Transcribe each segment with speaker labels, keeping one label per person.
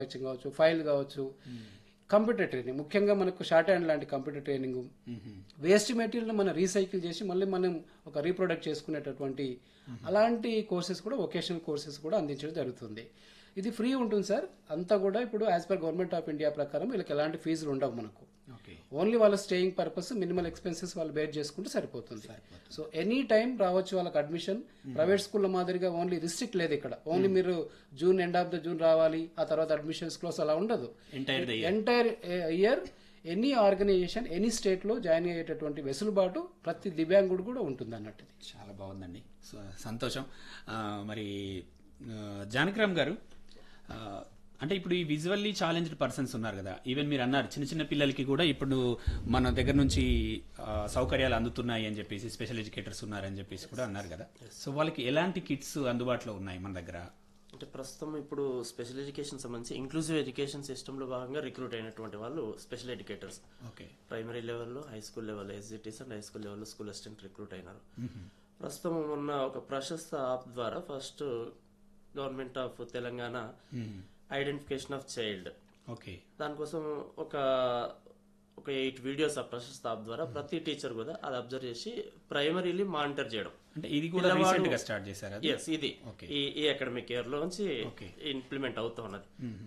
Speaker 1: Coaching కావచ్చు file కావచ్చు computer training ముఖ్యంగా మనకు షార్ట్ హ్యాండ్ లాంటి కంప్యూటర్ ట్రైనింగ్ వేస్ట్ మెటీరియల్ మనం రీసైకిల్ చేసి మళ్ళీ మనం ఒక రీప్రొడక్ట్ చేసుకునేటటువంటి అలాంటి కోర్సెస్ కూడా వొకేషనల్ కోర్సెస్ కూడా అందించడం జరుగుతుంది ఇది ఫ్రీ ఉంటుంది సార్ అంతా కూడా ఇప్పుడు as per government of India ప్రకారం వీళ్ళకి ఎలాంటి ఫీజులు ఉండవు మనకు
Speaker 2: ఓకే
Speaker 1: ఓన్లీ వాళ్ళ స్టేయింగ్ పర్పస్ మినిమల్ ఎక్స్పెన్సెస్ వాళ్ళు బేర్ చేసుకుంటే సరిపోతుంది సో ఎనీ టైం రావచ్చు వాళ్ళకి అడ్మిషన్ ప్రైవేట్ స్కూల్లో మాదిరిగా ఓన్లీ రిస్ట్రిక్ట్ లేదు ఇక్కడ ఓన్లీ మీరు June end of the June రావాలి ఆ తర్వాత అడ్మిషన్స్ క్లోజ్ అలా ఉండదు
Speaker 2: entire the
Speaker 1: entire year any organization any state లో జాయిన్ అయ్యేటటువంటి వెసులుబాటు ప్రతి దివ్యాంగుడు కూడా ఉంటుంది అన్నట్టు ఇది.
Speaker 2: చాలా బాగుందండి సో, సంతోషం ఆ, మరి ఆ, జానకిరామ్ గారు ఆ, అంటే ఇప్పుడు ఈ విజువల్లీ ఛాలెంజ్డ్ పర్సన్స్ ఉన్నారు కదా ఈవెన్ మీరు అన్నారు చిన్న చిన్న పిల్లలకి కూడా ఇప్పుడు మన దగ్గర నుంచి ఆ, సౌకర్యాలు అందుతున్నాయి అని చెప్పేసి స్పెషల్ ఎడ్యుకేటర్స్ ఉన్నారని చెప్పేసి కూడా అన్నారు కదా సో వాళ్ళకి ఎలాంటి కిట్స్ అందుబాటులో ఉన్నాయి మన దగ్గర
Speaker 3: అంటే ప్రస్తుతం ఇప్పుడు స్పెషల్ ఎడ్యుకేషన్ సంబంధించి ఇంక్లూజివ్ ఎడ్యుకేషన్ సిస్టంలో భాగంగా రిక్రూట్ అయినటువంటి వాళ్ళు స్పెషల్ ఎడ్యుకేటర్స్
Speaker 2: ఓకే
Speaker 3: ప్రైమరీ లెవెల్లో హై స్కూల్ లెవెల్లో ఎస్జిటీస్ అండ్ హై స్కూల్ లెవెల్లో స్కూల్ అసిస్టెంట్ రిక్రూట్ అయినారు ప్రస్తుతం ఉన్న ఒక ప్రశస్త యాప్ ద్వారా first government of Telangana identification of child
Speaker 2: okay
Speaker 3: దానికోసం ఒక ఒక ఎయిట్ వీడియోస్ ఆ ప్రశస్త యాప్ ద్వారా ప్రతి టీచర్ కూడా అది అబ్జర్వ్ చేసి ప్రైమరీలీ మానిటర్ చేయడం
Speaker 2: అంటే ఇది కూడా రీసెంట్ గా స్టార్ట్ చేశారు అది
Speaker 3: ఎస్ ఇది
Speaker 2: Okay.
Speaker 3: ఈ ఈ అకాడమిక్ ఇయర్ లోంచి
Speaker 2: Okay.
Speaker 3: ఇంప్లిమెంట్ అవుతూ ఉన్నది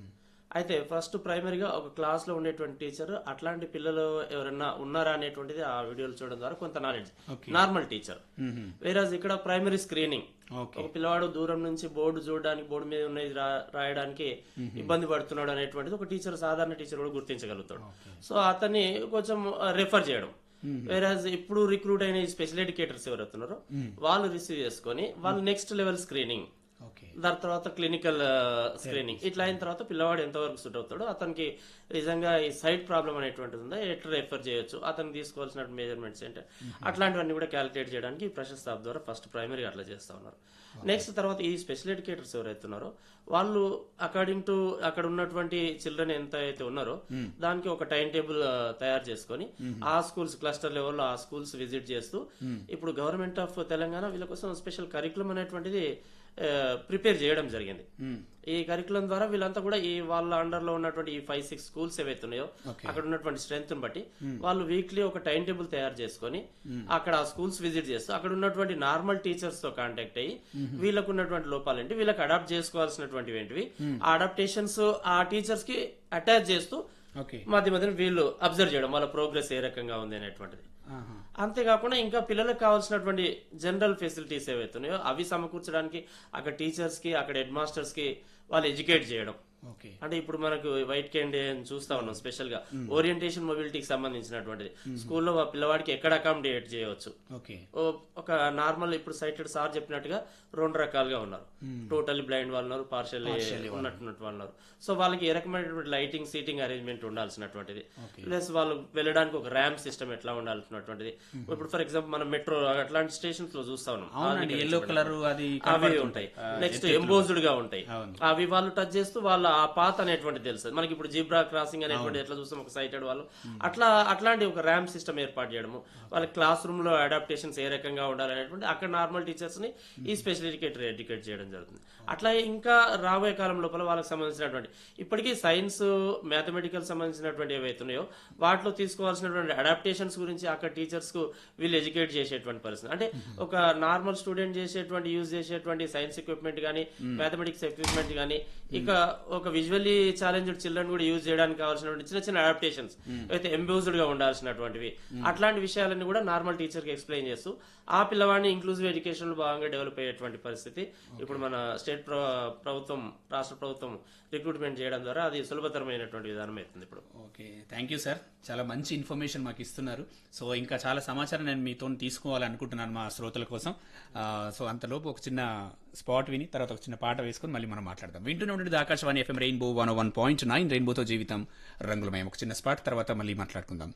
Speaker 3: అయితే ఫస్ట్ ప్రైమరీగా ఒక క్లాస్ లో ఉండేటువంటి టీచర్ అట్లాంటి పిల్లలు ఎవరైనా ఉన్నారా అనేటువంటిది ఆ వీడియోలు చూడడం ద్వారా కొంత నాలెడ్జ్ నార్మల్ టీచర్ వేరాజ్ ఇక్కడ ప్రైమరీ స్క్రీనింగ్
Speaker 2: ఓకే
Speaker 3: ఒక పిల్లవాడు దూరం నుంచి బోర్డు చూడడానికి బోర్డు మీద ఉన్నది రా- రాయడానికి ఇబ్బంది పడుతున్నాడు అనేటువంటిది ఒక టీచర్ సాధారణ టీచర్ కూడా గుర్తించగలుగుతాడు సో అతన్ని కొంచెం రెఫర్ చేయడం వేరాజ్ ఇప్పుడు రిక్రూట్ అయిన స్పెషల్ ఎడ్యుకేటర్స్ ఎవరైతున్నారో వాళ్ళు రిసీవ్ చేసుకొని వాళ్ళు నెక్స్ట్ లెవెల్ స్క్రీనింగ్
Speaker 2: ఓకే
Speaker 3: దాని తర్వాత క్లినికల్ స్క్రీనింగ్ ఇట్లా అయిన తర్వాత పిల్లవాడు ఎంతవరకు సూట్ అవుతాడో అతనికి నిజంగా ఈ సైట్ ప్రాబ్లం అనేటువంటిది ఉందా ఎట్లా రెఫర్ చేయొచ్చు అతనికి తీసుకోవాల్సిన మెజర్మెంట్స్ ఏంటి అట్లాంటివన్నీ కూడా క్యాలిక్యులేట్ చేయడానికి ఈ ప్రశస్త యాప్ ద్వారా ఫస్ట్ ప్రైమరీ అట్లా చేస్తా ఉన్నారు నెక్స్ట్ తర్వాత ఈ స్పెషల్ ఎడ్యుకేటర్స్ ఎవరైతే ఉన్నారో వాళ్ళు అకార్డింగ్ టు అక్కడ ఉన్నటువంటి చిల్డ్రన్ ఎంత అయితే ఉన్నారో దానికి ఒక టైం టేబుల్ తయారు చేసుకొని ఆ స్కూల్స్ క్లస్టర్ లెవెల్లో ఆ స్కూల్స్ విజిట్ చేస్తూ ఇప్పుడు గవర్నమెంట్ ఆఫ్ తెలంగాణ వీళ్ళ కోసం స్పెషల్ కరికులం అనేటువంటిది ప్రిపేర్ చేయడం జరిగింది ఈ కరికులం ద్వారా వీళ్ళంతా కూడా ఈ వాళ్ళ అండర్ లో ఉన్నటువంటి ఈ ఫైవ్ సిక్స్ స్కూల్స్ ఏవైతే ఉన్నాయో అక్కడ ఉన్నటువంటి స్ట్రెంత్ బట్టి వాళ్ళు వీక్లీ ఒక టైం టేబుల్ తయారు చేసుకొని అక్కడ ఆ స్కూల్స్ విజిట్ చేస్తూ అక్కడ ఉన్నటువంటి నార్మల్ టీచర్స్ తో కాంటాక్ట్ అయ్యి వీళ్ళకు ఉన్నటువంటి లోపాలు ఏంటి వీళ్ళకి అడాప్ట్ చేసుకోవాల్సినటువంటివి ఏంటివి ఆ అడాప్టేషన్స్ ఆ టీచర్స్ కి అటాచ్ చేస్తూ
Speaker 2: ఓకే
Speaker 3: మధ్య మధ్యన వీళ్ళు అబ్జర్వ్ చేయడం వాళ్ళ ప్రోగ్రెస్ ఏ రకంగా ఉంది అనేటువంటిది అంతేకాకుండా ఇంకా పిల్లలకు కావాల్సినటువంటి జనరల్ ఫెసిలిటీస్ ఏవైతే ఉన్నాయో అవి సమకూర్చడానికి అక్కడ టీచర్స్ కి అక్కడ హెడ్ మాస్టర్స్ కి వాళ్ళు ఎడ్యుకేట్ చేయడం
Speaker 2: ఓకే
Speaker 3: అంటే ఇప్పుడు మనకు వైట్ క్యాండే అని చూస్తా ఉన్నాం స్పెషల్ గా ఓరియంటేషన్ మొబిలిటీకి సంబంధించినటువంటిది స్కూల్లో ఆ పిల్లవాడికి ఎక్కడ అకామిడేట్ చేయవచ్చు
Speaker 2: ఓకే
Speaker 3: ఓ- ఒక నార్మల్ ఇప్పుడు సైటెడ్ సార్ చెప్పినట్టుగా రెండు రకాలుగా ఉన్నారు టోటల్లీ బ్లైండ్ వాళ్ళు ఉన్నారు పార్షల్ ఉన్నట్టున్నట్టు వాళ్ళు ఉన్నారు సో వాళ్ళకి ఏ రకమైనటువంటి లైటింగ్ సీటింగ్ అరేంజ్మెంట్ ఉండాల్సినటువంటిది ప్లస్ వాళ్ళు వెళ్ళడానికి ఒక ర్యాంప్ సిస్టమ్ ఎట్లా ఉండాల్సినటువంటిది ఇప్పుడు ఫర్ ఎగ్జాంపుల్ మనం మెట్రో అట్లాంటి స్టేషన్స్ లో చూస్తా ఉన్నాం
Speaker 2: అవునండి ఎల్లో కలర్ అది
Speaker 3: అవి ఉంటాయి నెక్స్ట్ ఎంబోజ్డ్ గా ఉంటాయి
Speaker 2: అవును.
Speaker 3: అవి వాళ్ళు టచ్ చేస్తూ వాళ్ళ ఆ పాత్ అనేటువంటి తెలుసు మనకి ఇప్పుడు జీబ్రా క్రాసింగ్ అనేటువంటి ఎట్లా చూస్తాం ఒక సైటెడ్ వాళ్ళు అట్లా అట్లాంటి ఒక ర్యాంప్ సిస్టమ్ ఏర్పాటు చేయడము వాళ్ళ క్లాస్ రూమ్ లో అడాప్టేషన్స్ ఏ రకంగా ఉండాలనేటువంటి అక్కడ నార్మల్ టీచర్స్ ని ఈ స్పెషల్ ఎడ్యుకేటర్ ఎడ్యుకేట్ చేయడం జరుగుతుంది అట్లా ఇంకా రాబోయే కాలం లోపల వాళ్ళకి సంబంధించినటువంటి ఇప్పటికీ సైన్స్ మ్యాథమెటికల్ సంబంధించినటువంటి ఏవైతే ఉన్నాయో వాటిలో తీసుకోవాల్సినటువంటి అడాప్టేషన్స్ గురించి అక్కడ టీచర్స్ కు వీళ్ళు ఎడ్యుకేట్ చేసేటువంటి పరిస్థితి అంటే ఒక నార్మల్ స్టూడెంట్ చేసేటువంటి యూజ్ చేసేటువంటి సైన్స్ ఎక్విప్మెంట్ కానీ మ్యాథమెటిక్స్ ఎక్విప్మెంట్ కానీ ఇక ఒక విజువల్లీ ఛాలెంజ్డ్ చిల్డ్రన్ కూడా యూజ్ చేయడానికి కావాల్సినటువంటి చిన్న చిన్న అడాప్టేషన్స్ అయితే ఎంబోజ్డ్ గా ఉండాల్సినటువంటివి అట్లాంటి విషయాలన్నీ కూడా నార్మల్ టీచర్ కి ఎక్స్ప్లెయిన్ చేస్తూ ఆ పిల్లవాడిని ఇంక్లూజివ్ ఎడ్యుకేషన్ లో భాగంగా డెవలప్ అయ్యేటువంటి పరిస్థితి ఇప్పుడు మన స్టేట్ ప్రభుత్వం రాష్ట్ర ప్రభుత్వం రిక్రూట్మెంట్ చేయడం ద్వారా అది సులభతరమైనటువంటి విధానం అవుతుంది ఇప్పుడు
Speaker 2: ఓకే థ్యాంక్ యూ సార్ చాలా మంచి ఇన్ఫర్మేషన్ మాకు ఇస్తున్నారు సో ఇంకా చాలా సమాచారం నేను మీతో తీసుకోవాలనుకుంటున్నాను మా శ్రోతల కోసం ఆ, సో అంతలోపు ఒక చిన్న స్పాట్ విని తర్వాత ఒక చిన్న పాట వేసుకొని మళ్ళీ మనం మాట్లాడదాం వింటూనే ఉండేది Akashvani FM rainbow one one point nine రెయిన్బోతో జీవితం రంగులమయం ఒక చిన్న స్పాట్ తర్వాత మళ్ళీ మాట్లాడుకుందాం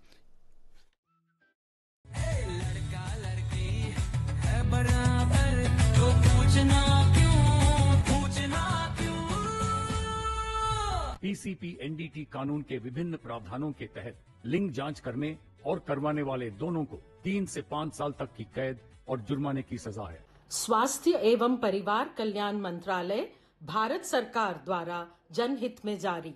Speaker 4: पीसीपी एनडीटी कानून के विभिन्न प्रावधानों के तहत लिंग जांच करने और करवाने वाले दोनों को तीन से पाँच साल तक की कैद और जुर्माने की सजा है
Speaker 5: स्वास्थ्य एवं परिवार कल्याण मंत्रालय भारत सरकार द्वारा जनहित में जारी